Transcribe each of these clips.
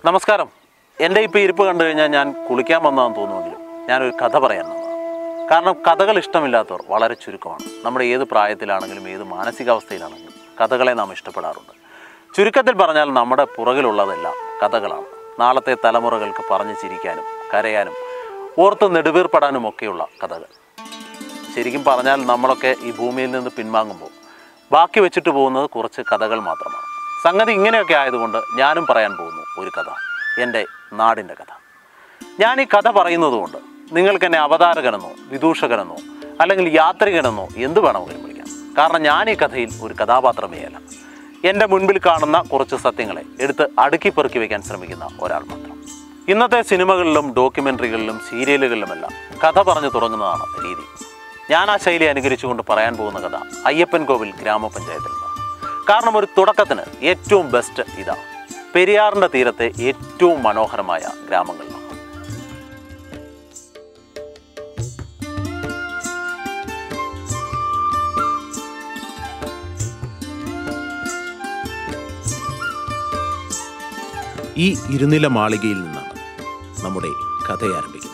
നമസ്കാരം എൻ്റെ ഇപ്പോൾ ഇരിപ്പ് കണ്ടു കഴിഞ്ഞാൽ ഞാൻ കുളിക്കാൻ വന്നതാണെന്ന് തോന്നുമെങ്കിലും ഞാനൊരു കഥ പറയാൻ വന്നതാണ് കാരണം കഥകൾ ഇഷ്ടമില്ലാത്തവർ വളരെ ചുരുക്കമാണ് നമ്മുടെ ഏത് പ്രായത്തിലാണെങ്കിലും ഏത് മാനസികാവസ്ഥയിലാണെങ്കിലും കഥകളെ നാം ഇഷ്ടപ്പെടാറുണ്ട് ചുരുക്കത്തിൽ പറഞ്ഞാൽ നമ്മുടെ പുറകിലുള്ളതെല്ലാം കഥകളാണ് നാളത്തെ തലമുറകൾക്ക് പറഞ്ഞു ചിരിക്കാനും കരയാനും ഓർത്ത് നെടുവീർപ്പെടാനും ഒക്കെയുള്ള കഥകൾ ശരിക്കും പറഞ്ഞാൽ നമ്മളൊക്കെ ഈ ഭൂമിയിൽ നിന്ന് പിൻവാങ്ങുമ്പോൾ ബാക്കി വെച്ചിട്ട് പോകുന്നത് കുറച്ച് കഥകൾ മാത്രമാണ് സംഗതി ഇങ്ങനെയൊക്കെ ആയതുകൊണ്ട് ഞാനും പറയാൻ പോകുന്നു ഒരു കഥ എൻ്റെ നാടിൻ്റെ കഥ ഞാൻ ഈ കഥ പറയുന്നതുകൊണ്ട് നിങ്ങൾക്ക് എന്നെ അവതാരകനെന്നോ വിദൂഷകനെന്നോ അല്ലെങ്കിൽ യാത്രികനെന്നോ എന്ത് വേണമെങ്കിലും വിളിക്കാം കാരണം ഞാൻ ഈ കഥയിൽ ഒരു കഥാപാത്രമേ അല്ല എൻ്റെ മുൻപിൽ കാണുന്ന കുറച്ച് സത്യങ്ങളെ എടുത്ത് അടുക്കി പെറുക്കി വയ്ക്കാൻ ശ്രമിക്കുന്ന ഒരാൾ മാത്രം ഇന്നത്തെ സിനിമകളിലും ഡോക്യുമെൻ്ററികളിലും സീരിയലുകളിലുമെല്ലാം കഥ പറഞ്ഞു തുടങ്ങുന്നതാണ് രീതി ഞാൻ ആ ശൈലി അനുകരിച്ചുകൊണ്ട് പറയാൻ പോകുന്ന കഥ അയ്യപ്പൻ കോവിൽ ഗ്രാമപഞ്ചായത്തിൽ നിന്നാണ് കാരണം ഒരു തുടക്കത്തിന് ഏറ്റവും ബെസ്റ്റ് ഇതാ പെരിയാറിൻ്റെ തീരത്തെ ഏറ്റവും മനോഹരമായ ഗ്രാമങ്ങളിലാണ് ഈ ഇരുനില മാളികയിൽ നിന്നാണ് നമ്മുടെ കഥ ആരംഭിക്കുന്നത്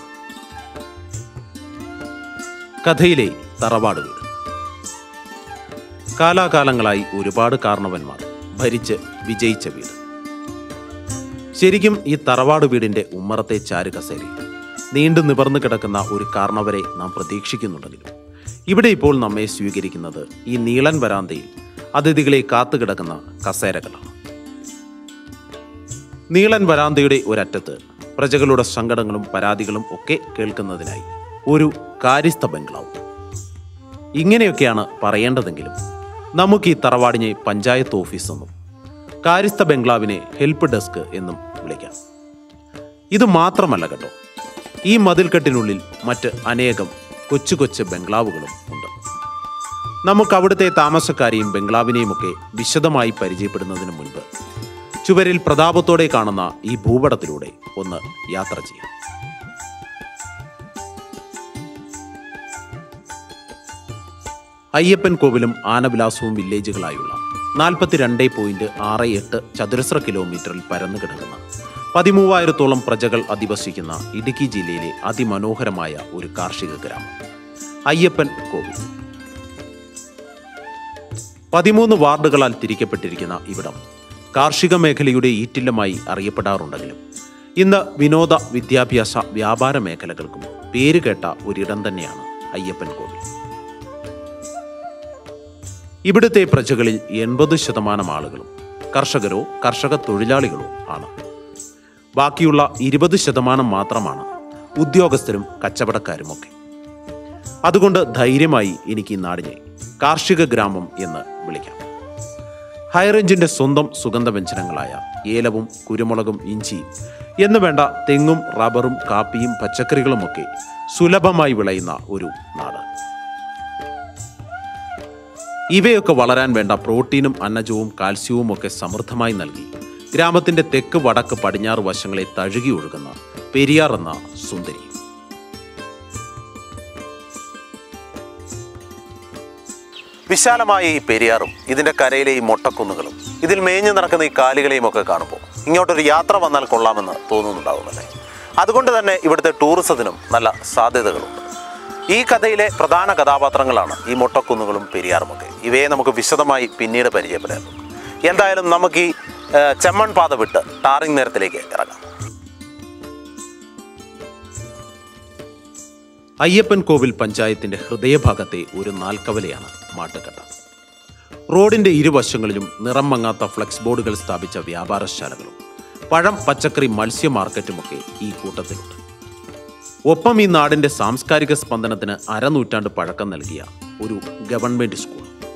കഥയിലെ തറവാട് വീട് കാലാകാലങ്ങളായി ഒരുപാട് കാരണവന്മാർ ഭരിച്ച് വിജയിച്ച വീട് ശരിക്കും ഈ തറവാട് വീടിന്റെ ഉമ്മറത്തെ ചാരുകസേരയിൽ നീണ്ടു നിവർന്നു കിടക്കുന്ന ഒരു കാരണവരെ നാം പ്രതീക്ഷിക്കുന്നുണ്ടെങ്കിലും ഇവിടെ ഇപ്പോൾ നമ്മെ സ്വീകരിക്കുന്നത് ഈ നീളൻ വരാന്തയിൽ അതിഥികളെ കാത്തുകിടക്കുന്ന കസേരകളാണ് നീളൻ വരാന്തയുടെ ഒരറ്റത്ത് പ്രജകളുടെ സങ്കടങ്ങളും പരാതികളും ഒക്കെ കേൾക്കുന്നതിനായി ഒരു കാര്യസ്ഥ ബംഗ്ലാവ് ഇങ്ങനെയൊക്കെയാണ് പറയേണ്ടതെങ്കിലും നമുക്ക് ഈ തറവാടിനെ പഞ്ചായത്ത് ഓഫീസ് എന്നും കാര്യസ്ഥ ബംഗ്ലാവിനെ ഹെൽപ്പ് ഡെസ്ക് എന്നും വിളിക്കാം ഇത് മാത്രമല്ല കേട്ടോ ഈ മതിൽക്കെട്ടിനുള്ളിൽ മറ്റ് അനേകം കൊച്ചു കൊച്ചു ബംഗ്ലാവുകളും ഉണ്ട് നമുക്ക് അവിടുത്തെ താമസക്കാരെയും ബംഗ്ലാവിനെയും ഒക്കെ വിശദമായി പരിചയപ്പെടുന്നതിന് മുൻപ് ചുവരിൽ പ്രതാപത്തോടെ കാണുന്ന ഈ ഭൂപടത്തിലൂടെ ഒന്ന് യാത്ര ചെയ്യാം അയ്യപ്പൻ കോവിലും ആനവിലാസവും വില്ലേജുകളായുള്ള നാൽപ്പത്തിരണ്ട് പോയിന്റ് ആറ് എട്ട് ചതുരശ്ര കിലോമീറ്ററിൽ പരന്നു കിടക്കുന്ന പതിമൂവായിരത്തോളം പ്രജകൾ അധിവസിക്കുന്ന ഇടുക്കി ജില്ലയിലെ അതിമനോഹരമായ ഒരു കാർഷിക ഗ്രാമം അയ്യപ്പൻ കോവിൽ പതിമൂന്ന് വാർഡുകളാൽ തിരിക്കപ്പെട്ടിരിക്കുന്ന ഇവിടം കാർഷിക മേഖലയുടെ ഈറ്റില്ലമായി അറിയപ്പെടാറുണ്ടെങ്കിലും ഇന്ന് വിനോദ വിദ്യാഭ്യാസ വ്യാപാര മേഖലകൾക്കും പേരുകേട്ട ഒരിടം തന്നെയാണ് അയ്യപ്പൻ കോവിൽ ഇവിടുത്തെ പ്രജകളിൽ എൺപത് ശതമാനം ആളുകളും കർഷകരോ കർഷക തൊഴിലാളികളോ ആണ് ബാക്കിയുള്ള ഇരുപത് ശതമാനം മാത്രമാണ് ഉദ്യോഗസ്ഥരും കച്ചവടക്കാരുമൊക്കെ അതുകൊണ്ട് ധൈര്യമായി എനിക്ക് ഈ നാടിനെ കാർഷിക ഗ്രാമം എന്ന് വിളിക്കാം ഹൈറേഞ്ചിന്റെ സ്വന്തം സുഗന്ധവ്യഞ്ജനങ്ങളായ ഏലവും കുരുമുളകും ഇഞ്ചിയും എന്ന് വേണ്ട തെങ്ങും റബ്ബറും കാപ്പിയും പച്ചക്കറികളുമൊക്കെ സുലഭമായി വിളയുന്ന ഒരു നാട് ഇവയൊക്കെ വളരാൻ വേണ്ട പ്രോട്ടീനും അന്നജവും കാൽസ്യവും ഒക്കെ സമൃദ്ധമായി നൽകി ഗ്രാമത്തിന്റെ തെക്ക് വടക്ക് പടിഞ്ഞാറ് വശങ്ങളെ തഴുകി ഒഴുകുന്ന പെരിയാർ എന്ന സുന്ദരി വിശാലമായ ഈ പെരിയാറും ഇതിന്റെ കരയിലെ ഈ മൊട്ടക്കുന്നുകളും ഇതിൽ മേഞ്ഞു നടക്കുന്ന ഈ കാലികളെയും ഒക്കെ കാണുമ്പോൾ ഇങ്ങോട്ടൊരു യാത്ര വന്നാൽ കൊള്ളാമെന്ന് തോന്നുന്നുണ്ടാവുമല്ലേ അതുകൊണ്ട് തന്നെ ഇവിടുത്തെ ടൂറിസത്തിനും നല്ല സാധ്യതകളുണ്ട് ഈ കഥയിലെ പ്രധാന കഥാപാത്രങ്ങളാണ് ഈ മൊട്ടക്കുന്നുകളും പെരിയാറുമൊക്കെ ഇവയെ നമുക്ക് വിശദമായി പിന്നീട് പരിചയപ്പെടാം എന്തായാലും നമുക്ക് ഈ ഏഹ്, ചെമ്മൺ പാത വിട്ട് ടാറിംഗ് നേരത്തിലേക്ക് ഇറങ്ങാം അയ്യപ്പൻ കോവിൽ പഞ്ചായത്തിന്റെ ഹൃദയഭാഗത്തെ ഒരു നാൽക്കവലയാണ് മാട്ടുകട്ട റോഡിന്റെ ഇരുവശങ്ങളിലും നിറം മങ്ങാത്ത ഫ്ലെക്സ് ബോർഡുകൾ സ്ഥാപിച്ച വ്യാപാരശാലകളും പഴം പച്ചക്കറി മത്സ്യ മാർക്കറ്റുമൊക്കെ ഈ കൂട്ടത്തിലുണ്ട് ഒപ്പം ഈ നാടിന്റെ സാംസ്കാരിക സ്പന്ദനത്തിന് അരനൂറ്റാണ്ട് പഴക്കം നൽകിയ ഒരു ഗവൺമെന്റ് സ്കൂൾ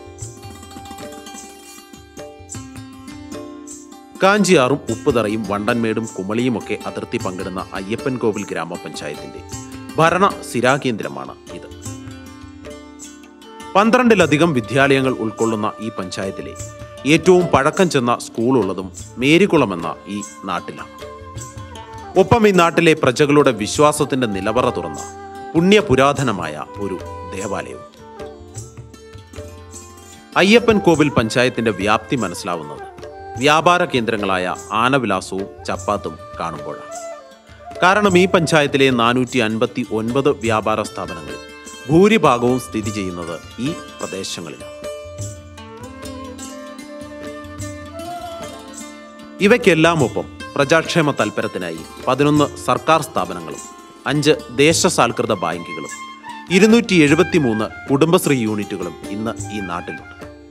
കാഞ്ചിയാറും ഉപ്പുതറയും വണ്ടൻമേടും കുമളിയുമൊക്കെ അതിർത്തി പങ്കിടുന്ന അയ്യപ്പൻ കോവിൽ ഗ്രാമപഞ്ചായത്തിന്റെ ഭരണ സ്ഥിരാകേന്ദ്രമാണ് ഇത് പന്ത്രണ്ടിലധികം വിദ്യാലയങ്ങൾ ഉൾക്കൊള്ളുന്ന ഈ പഞ്ചായത്തിലെ ഏറ്റവും പഴക്കം ചെന്ന സ്കൂളുള്ളതും മേരികുളം എന്ന ഈ നാട്ടിലാണ് ഒപ്പം ഈ നാട്ടിലെ പ്രജകളുടെ വിശ്വാസത്തിന്റെ നിലവറ തുറന്ന പുണ്യപുരാതനമായ ഒരു ദേവാലയവും അയ്യപ്പൻ കോവിൽ പഞ്ചായത്തിന്റെ വ്യാപ്തി മനസ്സിലാവുന്നത് വ്യാപാര കേന്ദ്രങ്ങളായ ആനവിലാസവും ചപ്പാത്തും കാണുമ്പോഴാണ് കാരണം ഈ പഞ്ചായത്തിലെ നാനൂറ്റി അൻപത്തി ഒൻപത് വ്യാപാര സ്ഥാപനങ്ങളിൽ ഭൂരിഭാഗവും സ്ഥിതി ചെയ്യുന്നത് ഈ പ്രദേശങ്ങളിലാണ് ഇവയ്ക്കെല്ലാം ഒപ്പം പ്രജാക്ഷേമ തൽപരത്തിനായി പതിനൊന്ന് സർക്കാർ സ്ഥാപനങ്ങളും അഞ്ച് ദേശസാൽകൃത ബാങ്കുകളും ഇരുന്നൂറ്റി എഴുപത്തി മൂന്ന് കുടുംബശ്രീ യൂണിറ്റുകളും ഇന്ന് ഈ നാട്ടിലുണ്ട്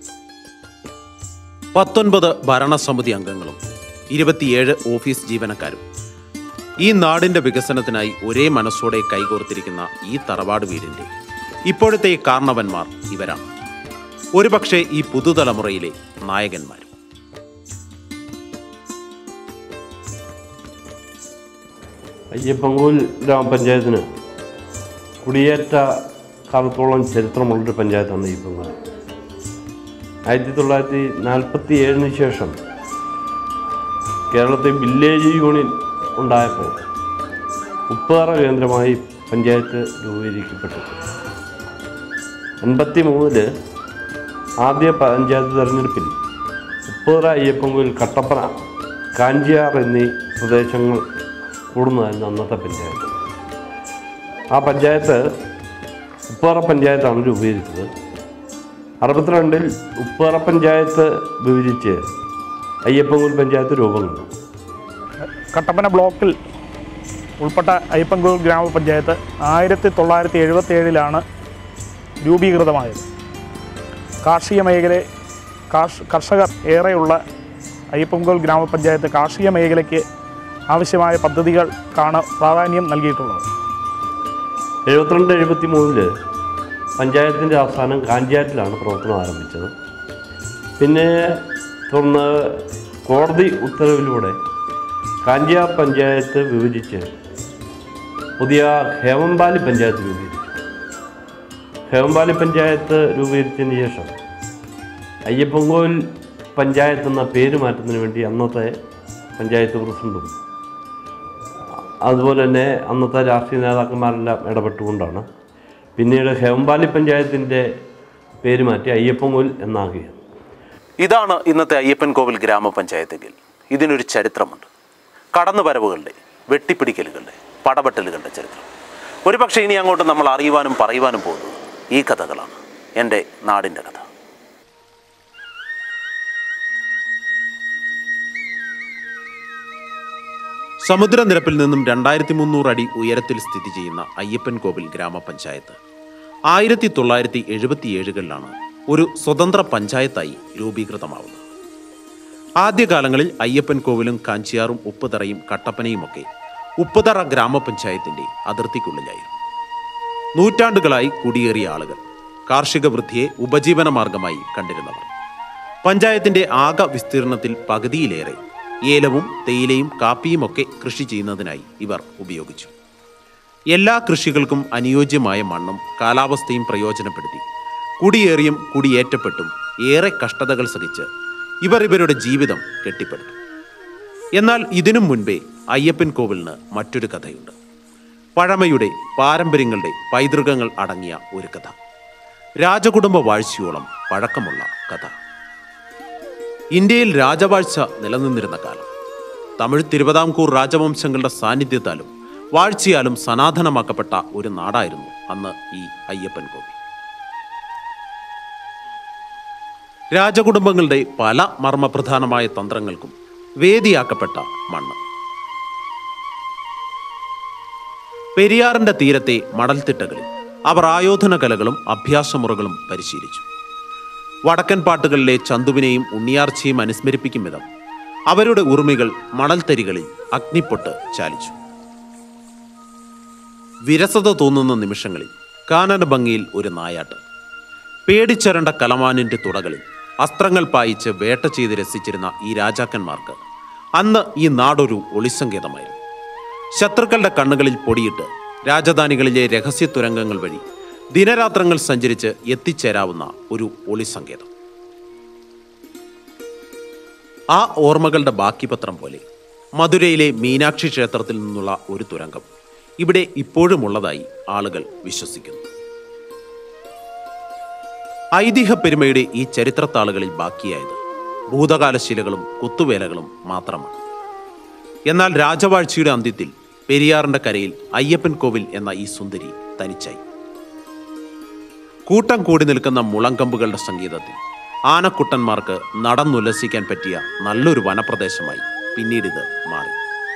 പത്തൊൻപത് ഭരണസമിതി അംഗങ്ങളും ഇരുപത്തിയേഴ് ഓഫീസ് ജീവനക്കാരും ഈ നാടിന്റെ വികസനത്തിനായി ഒരേ മനസ്സോടെ കൈകോർത്തിരിക്കുന്ന ഈ തറവാട് വീടിന്റെ ഇപ്പോഴത്തെ കാരണവന്മാർ ഇവരാണ് ഒരുപക്ഷെ ഈ പുതുതലമുറയിലെ നായകന്മാരും അയ്യപ്പൻകോവിൽ ഗ്രാമപഞ്ചായത്തിന് കുടിയേറ്റ കാലത്തോളം ചരിത്രമുള്ളൊരു പഞ്ചായത്താണ് അയ്യപ്പൻകോവിൽ ആയിരത്തി തൊള്ളായിരത്തി നാൽപ്പത്തി ഏഴിന് ശേഷം കേരളത്തിൽ വില്ലേജ് യൂണിയൻ ഉണ്ടായപ്പോൾ ഉപ്പേറ കേന്ദ്രമായി പഞ്ചായത്ത് രൂപീകരിക്കപ്പെട്ടു എൺപത്തി മൂന്നില് ആദ്യ പഞ്ചായത്ത് തെരഞ്ഞെടുപ്പിൽ ഉപ്പേറ അയ്യപ്പൻകോവിൽ കട്ടപ്പന കാഞ്ചിയാർ എന്നീ പ്രദേശങ്ങൾ കൂടുന്നതായിരുന്നു അന്നത്തെ പഞ്ചായത്ത് ആ പഞ്ചായത്ത് ഉപ്പേറ പഞ്ചായത്താണ് രൂപീകരിച്ചത് അറുപത്തിരണ്ടിൽ ഉപ്പേറ പഞ്ചായത്ത് വിഭജിച്ച് അയ്യപ്പൻകോവിൽ പഞ്ചായത്ത് രൂപം കൊണ്ടു കട്ടപ്പന ബ്ലോക്കിൽ ഉൾപ്പെട്ട അയ്യപ്പൻകോവിൽ ഗ്രാമപഞ്ചായത്ത് ആയിരത്തി തൊള്ളായിരത്തി എഴുപത്തി ഏഴിലാണ് രൂപീകൃതമായത് കാർഷിക മേഖല കാർഷ കർഷകർ ഏറെയുള്ള അയ്യപ്പൻകോവിൽ ഗ്രാമപഞ്ചായത്ത് കാർഷിക മേഖലയ്ക്ക് ആവശ്യമായ പദ്ധതികൾക്കാണ് പ്രാധാന്യം നൽകിയിട്ടുള്ളത് എഴുപത്തിരണ്ട് എഴുപത്തി മൂന്നില് പഞ്ചായത്തിൻ്റെ അവസാനം കാഞ്ചാറ്റിലാണ് പ്രവർത്തനം ആരംഭിച്ചത് പിന്നെ തുടർന്ന് കോടതി ഉത്തരവിലൂടെ കാഞ്ചിയാർ പഞ്ചായത്ത് വിഭജിച്ച് പുതിയ ഹേമമ്പാലി പഞ്ചായത്ത് രൂപീകരിച്ചു ഹേമമ്പാലി പഞ്ചായത്ത് രൂപീകരിച്ചതിന് ശേഷം അയ്യപ്പൻകോവിൽ പഞ്ചായത്ത് എന്ന പേര് മാറ്റുന്നതിന് വേണ്ടി അന്നത്തെ പഞ്ചായത്ത് പ്രസിഡന്റും അതുപോലെ തന്നെ അന്നത്തെ രാഷ്ട്രീയ നേതാക്കന്മാരെല്ലാം ഇടപെട്ടുകൊണ്ടാണ് പിന്നീട് ഹെവമ്പാലി പഞ്ചായത്തിൻ്റെ പേര് മാറ്റി അയ്യപ്പൻകോൽ എന്നാകുകയാണ് ഇതാണ് ഇന്നത്തെ അയ്യപ്പൻ കോവിൽ ഗ്രാമപഞ്ചായത്തെങ്കിൽ ഇതിനൊരു ചരിത്രമുണ്ട് കടന്നുവരവുകളുടെ വെട്ടിപ്പിടിക്കലുകളുടെ പടപെട്ടലുകളുടെ ചരിത്രം ഒരുപക്ഷെ ഇനി അങ്ങോട്ട് നമ്മൾ അറിയുവാനും പറയുവാനും പോകുന്നത് ഈ കഥകളാണ് എൻ്റെ നാടിൻ്റെ കഥ സമുദ്രനിരപ്പിൽ നിന്നും രണ്ടായിരത്തി മുന്നൂറ് അടി ഉയരത്തിൽ സ്ഥിതി ചെയ്യുന്ന അയ്യപ്പൻ കോവിൽ ഗ്രാമപഞ്ചായത്ത് ആയിരത്തി തൊള്ളായിരത്തി എഴുപത്തിയേഴുകളിലാണ് ഒരു സ്വതന്ത്ര പഞ്ചായത്തായി രൂപീകൃതമാവുന്നത് ആദ്യകാലങ്ങളിൽ അയ്യപ്പൻ കോവിലും കാഞ്ചിയാറും ഉപ്പുതറയും കട്ടപ്പനയുമൊക്കെ ഉപ്പുതറ ഗ്രാമപഞ്ചായത്തിന്റെ അതിർത്തിക്കുള്ളിലായിരുന്നു നൂറ്റാണ്ടുകളായി കുടിയേറിയ ആളുകൾ കാർഷിക വൃദ്ധിയെ ഉപജീവന മാർഗമായി കണ്ടിരുന്നവർ പഞ്ചായത്തിന്റെ ആകെ വിസ്തീർണത്തിൽ പകുതിയിലേറെ ഏലവും തേയിലയും കാപ്പിയുമൊക്കെ കൃഷി ചെയ്യുന്നതിനായി ഇവർ ഉപയോഗിച്ചു എല്ലാ കൃഷികൾക്കും അനുയോജ്യമായ മണ്ണും കാലാവസ്ഥയും പ്രയോജനപ്പെടുത്തി കുടിയേറിയും കുടിയേറ്റപ്പെട്ടും ഏറെ കഷ്ടതകൾ സഹിച്ച് ഇവർ ഇവരുടെ ജീവിതം കെട്ടിപ്പടുത്തു എന്നാൽ ഇതിനു മുൻപേ അയ്യപ്പൻ കോവിലിന് മറ്റൊരു കഥയുണ്ട് പഴമയുടെ പാരമ്പര്യങ്ങളുടെ പൈതൃകങ്ങൾ അടങ്ങിയ ഒരു കഥ രാജകുടുംബ വാഴ്ചയോളം പഴക്കമുള്ള കഥ ഇന്ത്യയിൽ രാജവാഴ്ച നിലനിന്നിരുന്ന കാലം തമിഴ് തിരുവിതാംകൂർ രാജവംശങ്ങളുടെ സാന്നിധ്യത്താലും വാഴ്ചയാലും സനാതനമാക്കപ്പെട്ട ഒരു നാടായിരുന്നു അന്ന് ഈ അയ്യപ്പൻ കോവിൽ രാജകുടുംബങ്ങളുടെ പല മർമ്മപ്രധാനമായ തന്ത്രങ്ങൾക്കും വേദിയാക്കപ്പെട്ട മണ്ണ് പെരിയാറിന്റെ തീരത്തെ മണൽത്തിട്ടകളിൽ അവർ ആയോധന കലകളും അഭ്യാസമുറകളും പരിശീലിച്ചു വടക്കൻ പാട്ടുകളിലെ ചന്തുവിനെയും ഉണ്ണിയാർച്ചയും അനുസ്മരിപ്പിക്കും വിധം അവരുടെ ഉറുമികൾ മണൽത്തരികളിൽ അഗ്നിപ്പൊട്ട് ചാലിച്ചു വിരസത തോന്നുന്ന നിമിഷങ്ങളിൽ കാനന ഭംഗിയിൽ ഒരു നായാട്ട് പേടിച്ചരണ്ട കലമാനിന്റെ തുടകളിൽ അസ്ത്രങ്ങൾ പായിച്ച് വേട്ട ചെയ്ത് രസിച്ചിരുന്ന ഈ രാജാക്കന്മാർക്ക് അന്ന് ഈ നാടൊരു ഒളിസങ്കേതമായിരുന്നു ശത്രുക്കളുടെ കണ്ണുകളിൽ പൊടിയിട്ട് രാജധാനികളിലെ രഹസ്യ തുരങ്കങ്ങൾ വഴി ദിനരാത്രങ്ങൾ സഞ്ചരിച്ച് എത്തിച്ചേരാവുന്ന ഒരു ഒളിസങ്കേതം ആ ഓർമ്മകളുടെ ബാക്കിപത്രം പോലെ മധുരയിലെ മീനാക്ഷി ക്ഷേത്രത്തിൽ നിന്നുള്ള ഒരു തുരങ്കം ഇവിടെ ഇപ്പോഴുമുള്ളതായി ആളുകൾ വിശ്വസിക്കുന്നു ഐതിഹ്യ പെരുമയുടെ ഈ ചരിത്രത്താളുകളിൽ ബാക്കിയായത് ഭൂതകാലശിലകളും കുത്തുവേലകളും മാത്രമാണ് എന്നാൽ രാജവാഴ്ചയുടെ അന്ത്യത്തിൽ പെരിയാറിന്റെ കരയിൽ അയ്യപ്പൻ കോവിൽ എന്ന ഈ സുന്ദരി തനിച്ചായി കൂട്ടം കൂടി നിൽക്കുന്ന മുളങ്കമ്പുകളുടെ സംഗീതത്തിൽ ആനക്കുട്ടന്മാർക്ക് നടന്നുല്ലസിക്കാൻ പറ്റിയ നല്ലൊരു വനപ്രദേശമായി പിന്നീടിത് മാറി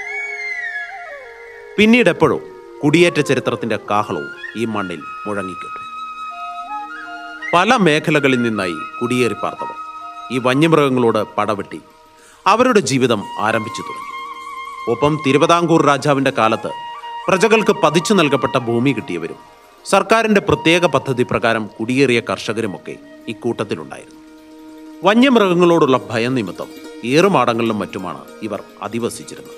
പിന്നീട് എപ്പോഴോ കുടിയേറ്റ ചരിത്രത്തിന്റെ കാഹളവും ഈ മണ്ണിൽ മുഴങ്ങിക്കിട്ടു പല മേഖലകളിൽ നിന്നായി കുടിയേറി പാർത്തവർ ഈ വന്യമൃഗങ്ങളോട് പടവെട്ടി അവരുടെ ജീവിതം ആരംഭിച്ചു തുടങ്ങി ഒപ്പം തിരുവിതാംകൂർ രാജാവിന്റെ കാലത്ത് പ്രജകൾക്ക് പതിച്ചു നൽകപ്പെട്ട ഭൂമി കിട്ടിയവരും സർക്കാരിന്റെ പ്രത്യേക പദ്ധതി പ്രകാരം കുടിയേറിയ കർഷകരുമൊക്കെ ഇക്കൂട്ടത്തിലുണ്ടായിരുന്നു വന്യമൃഗങ്ങളോടുള്ള ഭയം നിമിത്തം ഏറുമാടങ്ങളിലും മറ്റുമാണ് ഇവർ അധിവസിച്ചിരുന്നത്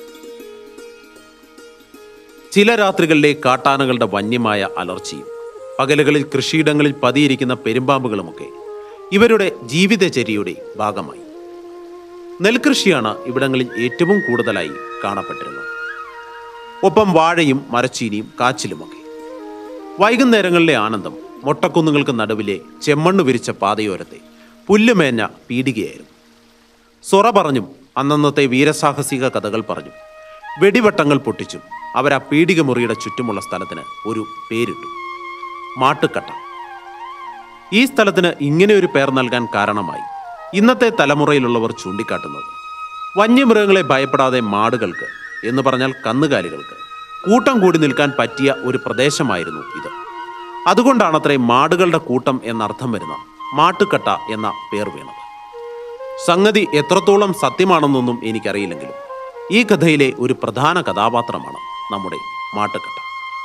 ചില രാത്രികളിലെ കാട്ടാനകളുടെ വന്യമായ അലർച്ചയും പകലുകളിൽ കൃഷിയിടങ്ങളിൽ പതിയിരിക്കുന്ന പെരുമ്പാമ്പുകളുമൊക്കെ ഇവരുടെ ജീവിതചര്യയുടെ ഭാഗമായി നെൽകൃഷിയാണ് ഇവിടങ്ങളിൽ ഏറ്റവും കൂടുതലായി കാണപ്പെട്ടിരുന്നത് ഒപ്പം വാഴയും മരച്ചീനിയും കാച്ചിലുമൊക്കെ വൈകുന്നേരങ്ങളിലെ ആനന്ദം മൊട്ടക്കുന്നുകൾക്ക് നടുവിലെ ചെമ്മണ്ണ് വിരിച്ച പാതയോരത്തെ പുല്ലുമേഞ്ഞ പീടികയായിരുന്നു സൊറ പറഞ്ഞും അന്നന്നത്തെ വീരസാഹസിക കഥകൾ പറഞ്ഞും വെടിവട്ടങ്ങൾ പൊട്ടിച്ചും അവർ ആ പീടിക മുറിയുടെ ചുറ്റുമുള്ള സ്ഥലത്തിന് ഒരു പേരിട്ടു മാട്ടുക്കട്ട ഈ സ്ഥലത്തിന് ഇങ്ങനെ ഒരു പേർ നൽകാൻ കാരണമായി ഇന്നത്തെ തലമുറയിലുള്ളവർ ചൂണ്ടിക്കാട്ടുന്നത് വന്യമൃഗങ്ങളെ ഭയപ്പെടാതെ മാടുകൾക്ക് എന്ന് പറഞ്ഞാൽ കന്നുകാലികൾക്ക് കൂട്ടം കൂടി നിൽക്കാൻ പറ്റിയ ഒരു പ്രദേശമായിരുന്നു ഇത് അതുകൊണ്ടാണത്രേ മാടുകളുടെ കൂട്ടം എന്നർത്ഥം വരുന്ന മാട്ടുക്കട്ട എന്ന പേർ വീണത് സംഗതി എത്രത്തോളം സത്യമാണെന്നൊന്നും എനിക്കറിയില്ലെങ്കിലും ഈ കഥയിലെ ഒരു പ്രധാന കഥാപാത്രമാണ് നമ്മുടെ മാട്ടുക്കട്ട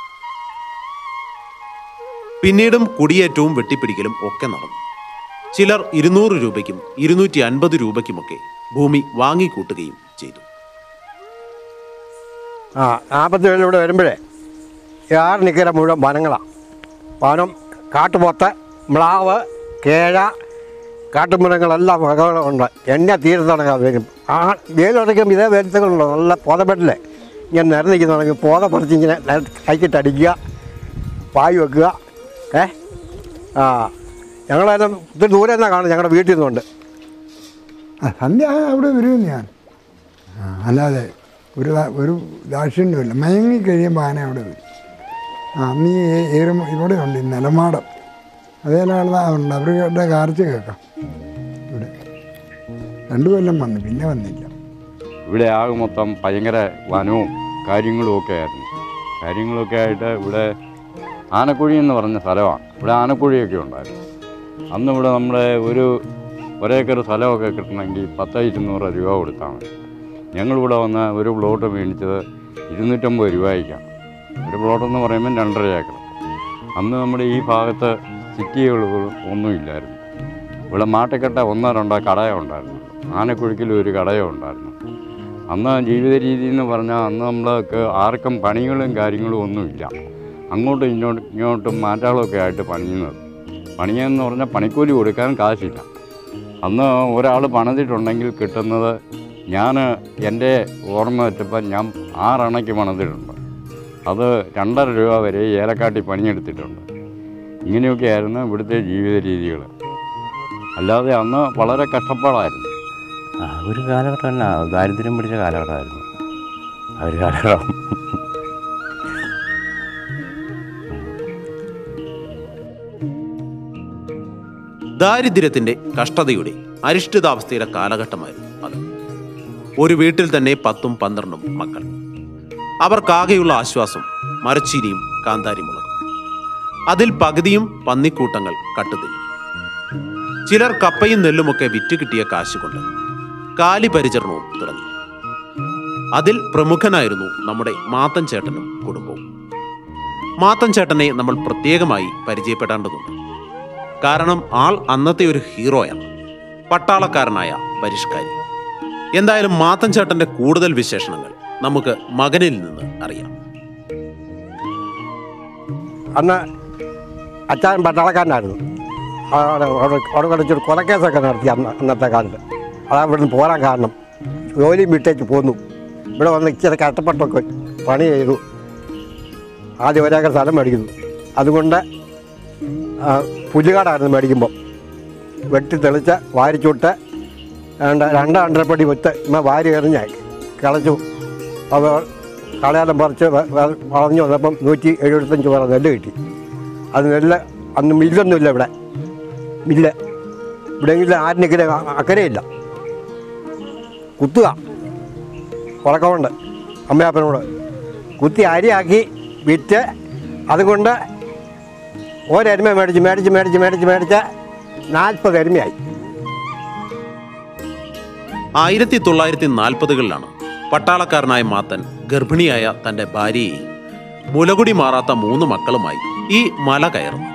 പിന്നീടും കുടിയേറ്റവും വെട്ടിപ്പിടിക്കലും ഒക്കെ നടന്നു ചിലർ ഇരുന്നൂറ് രൂപയ്ക്കും ഇരുന്നൂറ്റി അൻപത് രൂപയ്ക്കുമൊക്കെ ഭൂമി വാങ്ങിക്കൂട്ടുകയും ചെയ്തു ആ നാൽപ്പത്തി ഇവിടെ വരുമ്പോഴേ ഈ ആറ് നിൽക്കുന്ന മുഴുവൻ വനങ്ങളാണ് വനം കാട്ടുപോത്ത് മ്ലാവ് കേഴ കാട്ടുമൃഗങ്ങളെല്ലാം വകകളുണ്ട് എന്നെ തീരത്തടങ്ങാൻ വരും ആ വേലുടയ്ക്കും ഇതേ വേരുത്തകളുണ്ടോ നല്ല പോതപ്പെട്ടില്ലേ ഇങ്ങനെ നിരന്നിരിക്കുന്നുണ്ടെങ്കിൽ പോത പറിച്ച് ഇങ്ങനെ കൈക്കിട്ടടിക്കുക പായ് വെക്കുക ഏ ആ ഞങ്ങളെല്ലാം ഇത്തിരി ദൂരെ നിന്നാണ് കാണുന്നത് ഞങ്ങളുടെ വീട്ടിൽ നിന്നുണ്ട് ആ സന്ധ്യ ആയാൽ അവിടെ വരും ഞാൻ ആ, അല്ലാതെ ഒരു ദാ- ഒരു ദാക്ഷിണ്യമില്ല മയങ്ങി കഴിയുമ്പോൾ ആന അവിടെ വരും ആ അന്ന് ഈ ഏ- ഏറും ഇവിടെ ഉണ്ട് ഈ നിലമാടം അതേലാളുണ്ട് അവരുടെ കാർച്ച കേൾക്കാം ഇവിടെ രണ്ടു കൊല്ലം വന്നു പിന്നെ വന്നില്ല ഇവിടെ ആകെ മൊത്തം ഭയങ്കര വനവും കാര്യങ്ങളും ഒക്കെ ആയിരുന്നു കാര്യങ്ങളൊക്കെ ആയിട്ട് ഇവിടെ ആനക്കുഴി എന്ന് പറഞ്ഞ സ്ഥലമാണ് ഇവിടെ ആനക്കുഴിയൊക്കെ ഉണ്ടായിരുന്നു അന്ന് ഇവിടെ നമ്മുടെ ഒരു ഒരേക്കർ സ്ഥലമൊക്കെ കിട്ടണമെങ്കിൽ പത്ത് ഇരുന്നൂറ് രൂപ കൊടുത്താൽ മതി ഞങ്ങളിവിടെ വന്ന ഒരു പ്ലോട്ട് മേടിച്ചത് ഇരുന്നൂറ്റമ്പത് രൂപയ്ക്കാണ് ഒരു പ്ലോട്ട് എന്ന് പറയുമ്പോൾ രണ്ടര ഏക്കർ അന്ന് നമ്മുടെ ഈ ഭാഗത്ത് സിറ്റികൾ ഒന്നുമില്ലായിരുന്നു ഇവിടെ മാട്ടക്കെട്ട ഒന്നോ രണ്ടോ കടയോ ഉണ്ടായിരുന്നു ആനക്കുഴിക്കിൽ ഒരു കടയോ ഉണ്ടായിരുന്നു അന്ന് ജീവിത രീതി എന്ന് പറഞ്ഞാൽ അന്ന് നമ്മൾക്ക് ആർക്കും പണികളും കാര്യങ്ങളും ഒന്നുമില്ല അങ്ങോട്ടും ഇങ്ങോട്ടും ഇങ്ങോട്ടും മാറ്റാളൊക്കെ ആയിട്ട് പണിയുന്നത് പണിയെന്ന് പറഞ്ഞാൽ പണിക്കൂലി കൊടുക്കാൻ കാശില്ല അന്ന് ഒരാൾ പണിതിട്ടുണ്ടെങ്കിൽ കിട്ടുന്നത് ഞാൻ എൻ്റെ ഓർമ്മ വെച്ചപ്പോൾ ഞാൻ ആറണയ്ക്ക് പണിതിട്ടുണ്ട് അത് രണ്ടര രൂപ വരെ ഏലക്കാട്ടി പണിയെടുത്തിട്ടുണ്ട് ഇങ്ങനെയൊക്കെയായിരുന്നു ഇവിടുത്തെ ജീവിത രീതികൾ അല്ലാതെ അന്ന് വളരെ കഷ്ടപ്പാടായിരുന്നു ആ ഒരു കാലഘട്ടം തന്നെ ദാരിദ്ര്യം പിടിച്ച കാലഘട്ടമായിരുന്നു ആ ഒരു കാലഘട്ടം ദാരിദ്ര്യത്തിന്റെ കഷ്ടതയുടെ അരിഷ്ടിതാവസ്ഥയുടെ കാലഘട്ടമായിരുന്നു അത് ഒരു വീട്ടിൽ തന്നെ പത്തും പന്ത്രണ്ടും മക്കൾ അവർക്കാകെയുള്ള ആശ്വാസം മരച്ചീനിയും കാന്താരിമുളകും അതിൽ പകുതിയും പന്നിക്കൂട്ടങ്ങൾ കട്ടുതിന്നു ചിലർ കപ്പയും നെല്ലുമൊക്കെ വിറ്റ് കിട്ടിയ കാശുകൊണ്ട് കാലി പരിചരണവും തുടങ്ങി അതിൽ പ്രമുഖനായിരുന്നു നമ്മുടെ മാത്തൻ ചേട്ടനും കുടുംബവും മാത്തൻ ചേട്ടനെ നമ്മൾ പ്രത്യേകമായി പരിചയപ്പെടേണ്ടതുണ്ട് കാരണം ആൾ അന്നത്തെ ഒരു ഹീറോയാണ് പട്ടാളക്കാരനായ പരിഷ്കാരി എന്തായാലും മാത്തൻ ചേട്ടന്റെ കൂടുതൽ വിശേഷണങ്ങൾ നമുക്ക് മകനിൽ നിന്ന് അറിയാം അന്ന് അച്ഛൻ പട്ടാളക്കാരനായിരുന്നു അവിടെ അവിടെ അവിടെ കളിച്ചൊരു കൊലക്കേസൊക്കെ നടത്തി അന്ന് അന്നത്തെ കാലത്ത് അതാ ഇവിടുന്ന് പോരാൻ കാരണം ജോലിയും വിട്ടേച്ച് പോന്നു ഇവിടെ വന്ന് ഇച്ചിരി കഷ്ടപ്പെട്ടൊക്കെ പണി ചെയ്തു ആദ്യം ഒരേക്കർ സ്ഥലം മേടിക്കുന്നു അതുകൊണ്ട് ആ, പുല്ലുകാടായിരുന്നു മേടിക്കുമ്പോൾ വെട്ടി തെളിച്ച് വാരിച്ചുട്ട് രണ്ട് രണ്ട് അണ്ടരപ്പടി വിത്ത് ഇമ്മ വാരി എറിഞ്ഞ് കിളച്ചു അപ്പോൾ കളയാലം പറിച്ച് വ- വ- വളഞ്ഞു വന്നപ്പം നൂറ്റി എഴുപത്തഞ്ച് പേർ നെല്ല് കിട്ടി അത് നെല്ല് അന്ന് മില്ലൊന്നുമില്ല ഇവിടെ മില്ല് ഇവിടെയെങ്കിലും ആരിനെങ്കിലും അക്കരയില്ല കുത്തുക ഉറക്കമുണ്ട് അമ്മയപ്പനോട് കുത്തി അരിയാക്കി വിറ്റ് അതുകൊണ്ട് ഒരെരുമ മേടിച്ച് മേടിച്ച് മേടിച്ച് മേടിച്ച് മേടിച്ച് നാൽപ്പത് എരുമയായി ആയിരത്തി തൊള്ളായിരത്തി നാൽപ്പതുകളിലാണ് പട്ടാളക്കാരനായ മാത്തൻ ഗർഭിണിയായ തന്റെ ഭാര്യയെയും മുലകുടി മാറാത്ത മൂന്ന് മക്കളുമായി ഈ മല കയറുന്നത്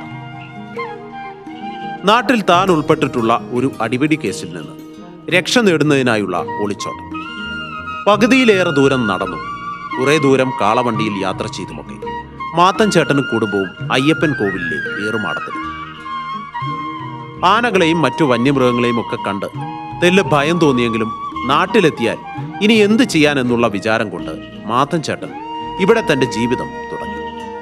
നാട്ടിൽ താൻ ഉൾപ്പെട്ടിട്ടുള്ള ഒരു അടിപിടി കേസിൽ നിന്ന് രക്ഷ നേടുന്നതിനായുള്ള ഒളിച്ചോട്ടം പകുതിയിലേറെ ദൂരം നടന്നു കുറെ ദൂരം കാളവണ്ടിയിൽ യാത്ര ചെയ്തുമൊക്കെ മാത്തൻ ചേട്ടനും കുടുംബവും അയ്യപ്പൻ കോവിലിലെ ഏറുമാടത്തിൽ ആനകളെയും മറ്റു വന്യമൃഗങ്ങളെയും ഒക്കെ കണ്ട് തെല്ല് ഭയം തോന്നിയെങ്കിലും നാട്ടിലെത്തിയാൽ ഇനി എന്ത് ചെയ്യാനെന്നുള്ള വിചാരം കൊണ്ട് മാത്തൻ ചേട്ടൻ ഇവിടെ തന്റെ ജീവിതം തുടങ്ങി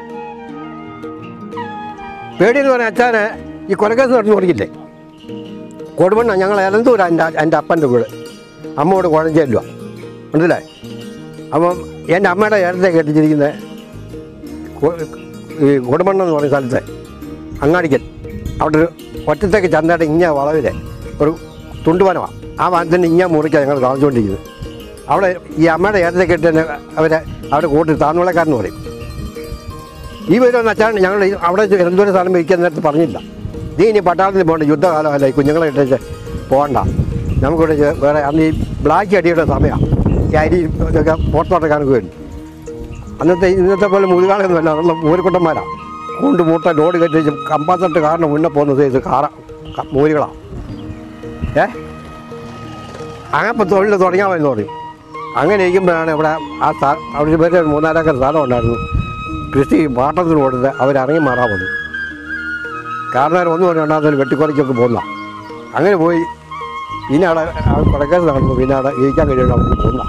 പേടിയെന്ന് പറഞ്ഞാൽ അച്ഛന് ഈ കൊലക്കേസ് നടന്നു തുടങ്ങിയില്ലേ കൊടുമണ്ണ ഞങ്ങൾ എലന്തൂരാ എൻ്റെ എൻ്റെ അപ്പൻ്റെ വീട് അമ്മയോട് കുഴഞ്ചേല്ലുക മനസ്സിലായി അപ്പം എൻ്റെ അമ്മയുടെ ഏരത്തെ കെട്ടിച്ചിരിക്കുന്ന കൊ- ഈ കൊടുമണ്ണം എന്ന് പറയുന്ന സ്ഥലത്ത് അങ്ങാടിക്കൽ അവിടെ ഒരു ഒറ്റത്തേക്ക് ചന്തയുടെ ഇഞ്ഞ വളവിലെ ഒരു തുണ്ടുവനമാണ് ആ വനത്തിൻ്റെ ഇഞ്ഞ മുറിക്കാണ് ഞങ്ങൾ താമസിച്ചുകൊണ്ടിരിക്കുന്നത് അവിടെ ഈ അമ്മയുടെ ഏരത്തെ കെട്ടി തന്നെ അവരെ അവരെ കൂട്ടി താന്നുവിളക്കാരെന്ന് പറയും ഈ വരുമെന്ന് വെച്ചാൽ ഞങ്ങൾ ഈ അവിടെ എന്തോരം സ്ഥലം ഇരിക്കാൻ നേരത്ത് പറഞ്ഞില്ല നീ ഇനി പട്ടാളത്തിൽ പോകണ്ട യുദ്ധകാലമല്ല ഈ കുഞ്ഞുങ്ങളെ ഇട്ടേച്ച് പോകണ്ട നമുക്കിവിടെ ചെ- വേറെ അന്ന് ഈ ബ്ലാക്ക് അടിയുടെ സമയമാണ് ഈ അരി ഇതൊക്കെ പുറത്തോട്ടൊക്കെ വേണ്ടി അന്നത്തെ ഇന്നത്തെ പോലെ മുതുകാളൊന്നുമല്ല നല്ല മൂരിക്കുട്ടന്മാരാണ് കൊണ്ട് മൂട്ട ലോഡ് കെട്ടിച്ച് കമ്പാത്തട്ട് കാരണം മുന്നേ പോകുന്നത് ഇത് കാറ ക- മൂരികളാണ് ഏ അങ്ങനെ തൊഴിൽ തുടങ്ങാമെന്ന് പറയും അങ്ങനെ ഇരിക്കുമ്പോഴാണ് ഇവിടെ ആ സ്ഥ അവിടെ വേറെ ഒരു മൂന്നാലേക്കർ സ്ഥലം ഉണ്ടായിരുന്നു കൃഷി പാട്ടത്തിന് കൊടുത്ത് അവരിറങ്ങി മാറാൻ വന്നു കാരണം ഒന്നും രണ്ടാമത്തെ വെട്ടിക്കുറയ്ക്കൊക്കെ പോകുന്ന അങ്ങനെ പോയി പിന്നെ അവിടെ കൊടക്കേസ് നടന്നു പിന്നെ അവിടെ ഇരിക്കാൻ കഴിയുന്ന അവിടെ പോകുന്ന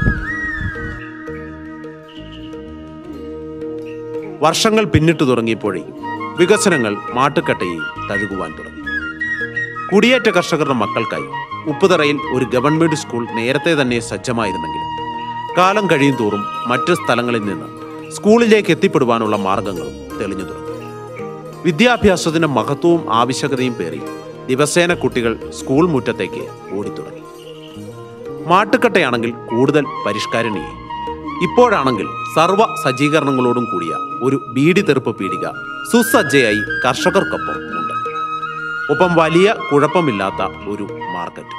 വർഷങ്ങൾ പിന്നിട്ട് തുടങ്ങിയപ്പോഴേ വികസനങ്ങൾ മാട്ടുക്കട്ടയെയും തഴുകുവാൻ തുടങ്ങി കുടിയേറ്റ കർഷകരുടെ മക്കൾക്കായി ഉപ്പുതറയിൽ ഒരു ഗവൺമെന്റ് സ്കൂൾ നേരത്തെ തന്നെ സജ്ജമായിരുന്നെങ്കിലും കാലം കഴിയും തോറും മറ്റ് സ്ഥലങ്ങളിൽ നിന്ന് സ്കൂളിലേക്ക് എത്തിപ്പെടുവാനുള്ള മാർഗങ്ങളും തെളിഞ്ഞു തുടങ്ങി വിദ്യാഭ്യാസത്തിന്റെ മഹത്വവും ആവശ്യകതയും പേറി ദിവസേന കുട്ടികൾ സ്കൂൾ മുറ്റത്തേക്ക് ഓടിത്തുടങ്ങി മാട്ടുക്കട്ടയാണെങ്കിൽ കൂടുതൽ പരിഷ്കാരണീയായി ഇപ്പോഴാണെങ്കിൽ സർവ സജ്ജീകരണങ്ങളോടും കൂടിയ ഒരു ബീഡി തെറുപ്പ് പീടിക സുസജ്ജയായി കർഷകർക്കൊപ്പം ഉണ്ട് ഒപ്പം വലിയ കുഴപ്പമില്ലാത്ത ഒരു മാർക്കറ്റ്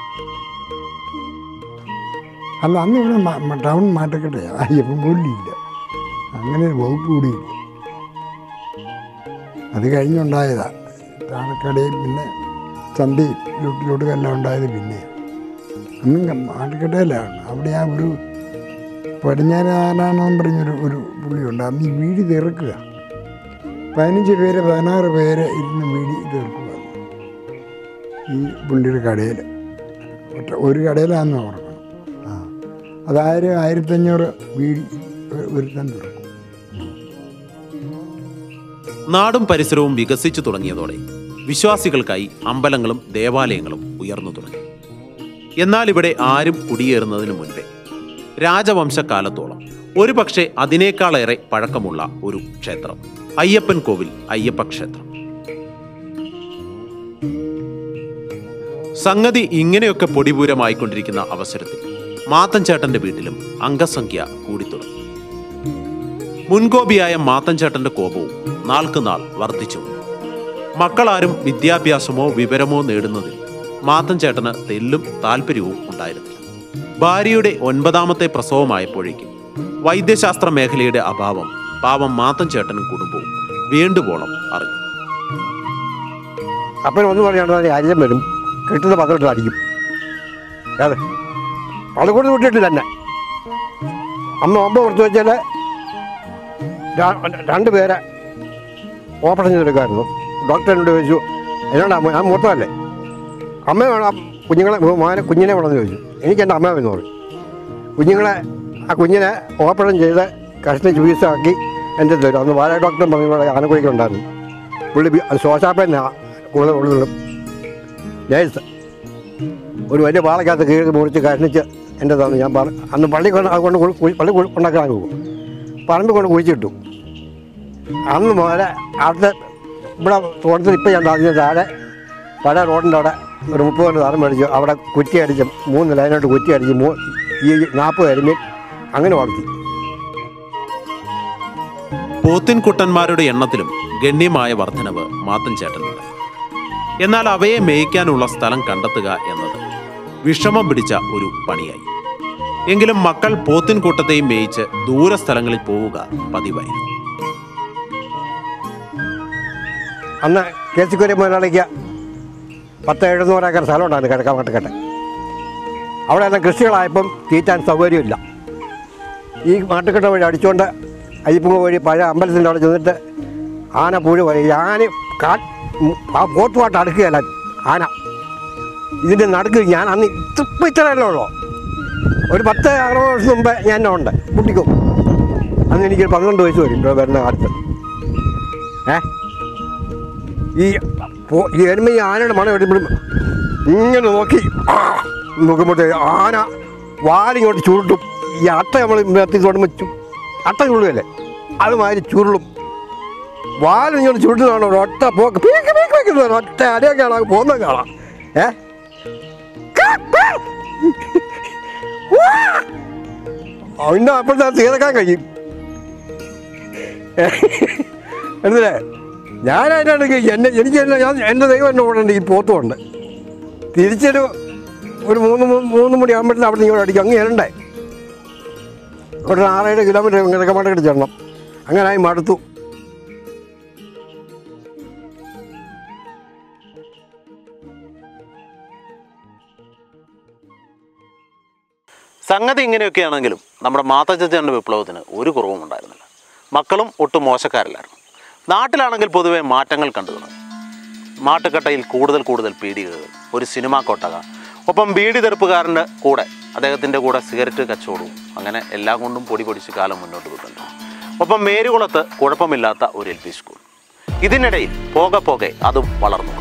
അല്ല അന്ന് ഇവിടെ മ- മ- ടൗൺ മാറ്റക്കട്ടെ അയ്യപ്പം പോലും ഇല്ല അങ്ങനെ ഒരു വകുപ്പ് കൂടിയില്ല അത് കഴിഞ്ഞുണ്ടായതാ താഴക്കടയും പിന്നെ ചന്തയും ലൊട്ടിലോട്ടും എല്ലാം ഉണ്ടായത് പിന്നെ അന്നും മാട്ടുക്കട്ടയിലാണ് അവിടെ ആ ഒരു പടിഞ്ഞാറാണെന്ന് പറഞ്ഞൊരു ഒരു പുള്ളിയുണ്ട് അന്ന് ഈ വീടി തീർക്കുക പതിനഞ്ച് പേര് പതിനാറ് പേര് ഇരുന്ന് വീടി തീർക്കുക ഈ പുള്ളിയുടെ കടയിൽ ഒറ്റ ഒരു കടയിലാണെന്ന് ഓർക്കണം ആ അതായിരം ആയിരത്തഞ്ഞൂറ് വീടി ഒ- ഒരുത്തൻ തീർക്കും നാടും പരിസരവും വികസിച്ചു തുടങ്ങിയതോടെ വിശ്വാസികൾക്കായി അമ്പലങ്ങളും ദേവാലയങ്ങളും ഉയർന്നു തുടങ്ങി എന്നാൽ ഇവിടെ ആരും കുടിയേറുന്നതിനു മുൻപേ രാജവംശക്കാലത്തോളം ഒരുപക്ഷെ അതിനേക്കാളേറെ പഴക്കമുള്ള ഒരു ക്ഷേത്രം അയ്യപ്പൻ കോവിൽ അയ്യപ്പ ക്ഷേത്രം സംഗതി ഇങ്ങനെയൊക്കെ പൊടിപൂരമായിക്കൊണ്ടിരിക്കുന്ന അവസരത്തിൽ മാത്തൻചേട്ടന്റെ വീട്ടിലും അംഗസംഖ്യ കൂടിത്തുടങ്ങി മുൻകോപിയായ മാത്തൻചേട്ടന്റെ കോപവും നാൾക്ക് നാൾ വർദ്ധിച്ചു വന്നു. മക്കളാരും വിദ്യാഭ്യാസമോ വിവരമോ നേടുന്നതിൽ മാത്തൻചേട്ടന് തെല്ലും താല്പര്യവും ഉണ്ടായിരുന്നില്ല ഭാര്യയുടെ ഒൻപതാമത്തെ പ്രസവമായപ്പോഴേക്കും വൈദ്യശാസ്ത്ര മേഖലയുടെ അഭാവം പാവം മാത്തൻചേട്ടനും കുടുംബവും വേണ്ടുവോളം അറിഞ്ഞു അപ്പൻ ഒന്ന് പറയാണ്ട് അരിയം വരും കിട്ടുന്ന പന്ത്രണ്ട് അടിക്കും അതെ പള്ളിക്കൂടി വിട്ടിട്ട് തന്നെ അമ്മ ഒമ്പത് കൊടുത്തു വെച്ചാൽ രണ്ട് പേരെ ഓപ്പറേഷൻ ചെയ്തെടുക്കായിരുന്നു ഡോക്ടർ എന്നോട് ചോദിച്ചു എന്നോട് അമ്മ ഞാൻ മൂത്തതല്ലേ അമ്മ വേണം കുഞ്ഞുങ്ങളെ മോനെ കുഞ്ഞിനെ വേണമെന്ന് ചോദിച്ചു എനിക്ക് എൻ്റെ അമ്മ എന്ന് പറയും കുഞ്ഞുങ്ങളെ ആ കുഞ്ഞിനെ ഓപ്പറേഷൻ ചെയ്ത് കഷ്ണ ചികിത്സയാക്കി എൻ്റെ തരും അന്ന് വാഴ ഡോക്ടർ പറഞ്ഞ ആനക്കുഴിക്കുണ്ടായിരുന്നു പുള്ളി ബി- അത് ശ്വാസാപ്പൻ കൂടുതൽ കൂടുതലും നേഴ്സ് ഒരു വലിയ പാളക്കകത്ത് കീഴ് മുറിച്ച് കഷ്ണിച്ച് എൻ്റെ തന്നു ഞാൻ പറ അന്ന് പള്ളി കൊണ്ട് അത് കൊണ്ട് കുഴി- കുഴി- പള്ളി കുഴി- ഉണ്ടാക്കാൻ പോകും പറമ്പിൽ കൊണ്ട് കുഴിച്ചിട്ടു അന്ന് മുതൽ അവിടെ ഇവിടെ തോട്ടത്തിൽ ഇപ്പം ഞാൻ അതിന് താഴെ പഴയ റോഡിൻ്റെ അവിടെ ഒരു മുപ്പത് കൊണ്ട് തറം മേടിച്ചു അവിടെ കുറ്റി അടിച്ച് മൂന്ന് ലൈനായിട്ട് കുറ്റി അടിച്ച് മൂ ഈ നാൽപ്പത് കരിമീൻ അങ്ങനെ വളർത്തി പോത്തിൻകുട്ടന്മാരുടെ എണ്ണത്തിലും ഗണ്യമായ വർധനവ് മാത്തൻ ചേട്ടനുണ്ട് എന്നാൽ അവയെ മേയ്ക്കാനുള്ള സ്ഥലം കണ്ടെത്തുക എന്നത് വിഷമം പിടിച്ച ഒരു പണിയായി എങ്കിലും മക്കൾ പോത്തിൻകൂട്ടത്തെയും മേയിച്ച് ദൂര സ്ഥലങ്ങളിൽ പോവുക പതിവായിരുന്നു അന്ന് കേസിക്കുരി മുതലാളിക്ക് പത്ത് എഴുന്നൂറ് ഏക്കർ സ്ഥലം ഉണ്ടായിരുന്നു കിഴക്കാൻ മാട്ടുകെട്ടെ അവിടെ എല്ലാം കൃഷികളായപ്പം തീറ്റാൻ സൗകര്യമില്ല ഈ മാട്ടുകെട്ട വഴി അടിച്ചുകൊണ്ട് അയ്യപ്പുങ്ങ വഴി പഴയ അമ്പലത്തിൻ്റെ അവിടെ ചെന്നിട്ട് ആന പുഴു വഴി ഈ ആന കാ ഉം, ആ പോത്തുപാട്ട് അടുക്കുകയല്ല ആന ഇതിൻ്റെ നടുക്ക് ഞാൻ അന്ന് ഇപ്പം ഇത്രയല്ലേ ഉള്ളൂ ഒരു പത്ത് അറുപത് വർഷം മുമ്പ് ഞാൻ എന്നെ ഉണ്ട് കുട്ടിക്കും അന്ന് എനിക്ക് പന്ത്രണ്ട് വയസ്സ് വരും ഇവിടെ വരുന്ന കാലത്ത് ഏ ഈ പോ- ഈ എരുമ ഈ ആനയുടെ മണം എടുക്കുമ്പോഴും ഇങ്ങനെ നോക്കി ആ, നോക്കുമ്പോഴത്തേക്ക് ആന വാലിങ്ങോട്ട് ചുരുട്ടും ഈ അട്ട നമ്മൾ മെത്തി തൊടുമ്പോൾ ചു- അട്ട ചുരുളുകയല്ലേ അതുമാതിരി ചുരുളും വാലിങ്ങോട്ട് ചുരുട്ടുന്നതാണ് ഒരു ഒറ്റ പോക്ക് പീക്ക് പീക്ക് പീക്കുന്നത് ഒറ്റ അടിയൊക്കെ കാണാം പോകുന്നത് കാണാം ഏ അവൻ്റെ അപ്പോഴത്തെ തീർക്കാൻ കഴിയും എന്നില്ലേ ഞാനായിട്ടാണെങ്കിൽ എന്നെ എനിക്ക് എന്നെ ഞാൻ എൻ്റെ ദൈവം എന്നെ ഓടേണ്ട ഈ പോത്തുമുണ്ട് തിരിച്ചൊരു ഒരു മൂന്ന് മൂ- മൂന്ന് മണി ആകുമ്പോഴത്തേക്കും അവിടെ ഇങ്ങോട്ട് അടിക്കും അങ്ങ് ഇരണ്ടേ ഒരു ആറേഴ് കിലോമീറ്റർ കിഴക്കമാട്ടൊക്കെ ചെല്ലണം അങ്ങനായി മടുത്തു സംഗതി ഇങ്ങനെയൊക്കെയാണെങ്കിലും നമ്മുടെ മാത്തച്ചൻ്റെ വിപ്ലവത്തിന് ഒരു കുറവും ഉണ്ടായിരുന്നില്ല മക്കളും ഒട്ടും മോശക്കാരല്ലായിരുന്നു നാട്ടിലാണെങ്കിൽ പൊതുവെ മാറ്റങ്ങൾ കണ്ടു തുടങ്ങി മാട്ടുക്കട്ടയിൽ കൂടുതൽ കൂടുതൽ പീടികകൾ ഒരു സിനിമാ കൊട്ടക ഒപ്പം ബീഡി തെറുപ്പുകാരൻ്റെ കൂടെ അദ്ദേഹത്തിൻ്റെ കൂടെ സിഗരറ്റ് കച്ചവടവും അങ്ങനെ എല്ലാം കൊണ്ടും പൊടി പൊടിച്ച് കാലം മുന്നോട്ട് പോയിട്ടുണ്ട് ഒപ്പം മേരുകുളത്ത് കുഴപ്പമില്ലാത്ത ഒരു എൽ പി സ്കൂൾ ഇതിനിടയിൽ പോകെ പോകെ അതും വളർന്നു